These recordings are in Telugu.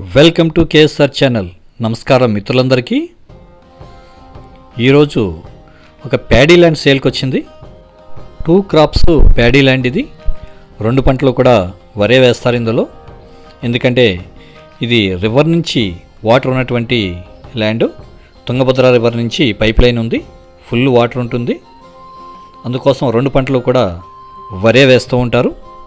వెల్కమ్ టు కేఎస్ఆర్ ఛానల్ నమస్కారం మిత్రులందరికీ ఈరోజు ఒక ప్యాడీ ల్యాండ్ సేల్కి వచ్చింది టూ క్రాప్స్ ప్యాడీ ల్యాండ్ ఇది రెండు పంటలు కూడా వరే వేస్తారు ఇందులో ఎందుకంటే ఇది రివర్ నుంచి వాటర్ ఉన్నటువంటి ల్యాండ్ తుంగభద్ర రివర్ నుంచి పైప్ లైన్ ఉంది ఫుల్ వాటర్ ఉంటుంది అందుకోసం రెండు పంటలు కూడా వరే వేస్తూ ఉంటారు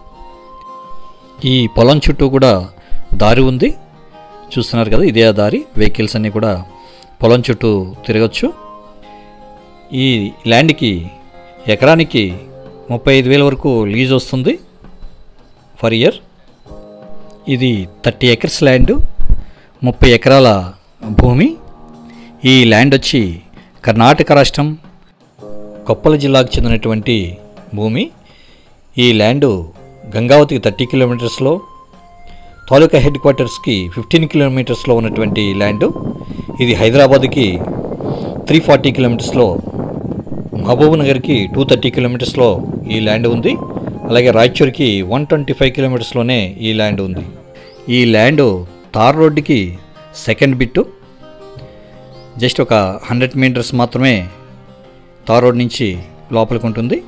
ఈ పొలం చుట్టూ కూడా దారి ఉంది చూస్తున్నారు కదా ఇదే ఆ దారి వెహికల్స్ అన్నీ కూడా పొలం చుట్టూ తిరగచ్చు ఈ ల్యాండ్కి ఎకరానికి ముప్పై ఐదు వేల వరకు లీజ్ వస్తుంది ఫర్ ఇయర్ ఇది థర్టీ ఎకర్స్ ల్యాండ్ ముప్పై ఎకరాల భూమి ఈ ల్యాండ్ వచ్చి కర్ణాటక రాష్ట్రం కొప్పల జిల్లాకు చెందినటువంటి భూమి ఈ ల్యాండ్ గంగావతికి థర్టీ కిలోమీటర్స్లో తాలూకా హెడ్ క్వార్టర్స్కి ఫిఫ్టీన్ కిలోమీటర్స్లో ఉన్నటువంటి ల్యాండ్ ఇది హైదరాబాద్కి త్రీ ఫార్టీ కిలోమీటర్స్లో మహబూబ్ నగర్కి టూ థర్టీ కిలోమీటర్స్లో ఈ ల్యాండ్ ఉంది అలాగే రాయచూర్కి వన్ ట్వంటీ ఫైవ్ కిలోమీటర్స్లోనే ఈ ల్యాండ్ ఉంది ఈ ల్యాండ్ తార్ రోడ్డుకి సెకండ్ బిట్టు జస్ట్ ఒక హండ్రెడ్ మీటర్స్ మాత్రమే తార్ రోడ్ నుంచి లోపలికి ఉంటుంది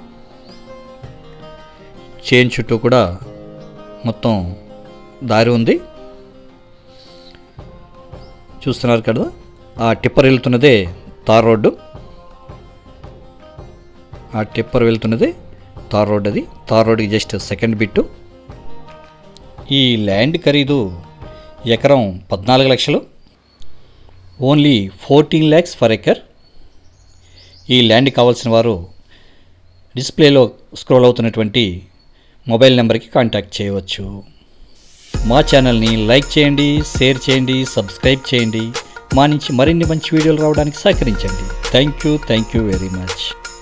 చైన్ చుట్టూ కూడా మొత్తం దారి ఉంది చూస్తున్నారు కదా ఆ టిప్పర్ వెళ్తున్నదే తార్ రోడ్డు ఆ టిప్పర్ వెళ్తున్నదే తార్ రోడ్ అది తార్ రోడ్కి జస్ట్ సెకండ్ బిట్టు ఈ ల్యాండ్ ఖరీదు ఎకరం పద్నాలుగు లక్షలు only fourteen lakhs for acre ఈ ల్యాండ్ కావాల్సిన వారు డిస్ప్లేలో స్క్రోల్ అవుతున్నటువంటి మొబైల్ నెంబర్కి కాంటాక్ట్ చేయవచ్చు మా ఛానల్ని లైక్ చేయండి షేర్ చేయండి సబ్స్క్రైబ్ చేయండి మా నుంచి మరిన్ని మంచి వీడియోలు రావడానికి సహకరించండి thank you thank you very much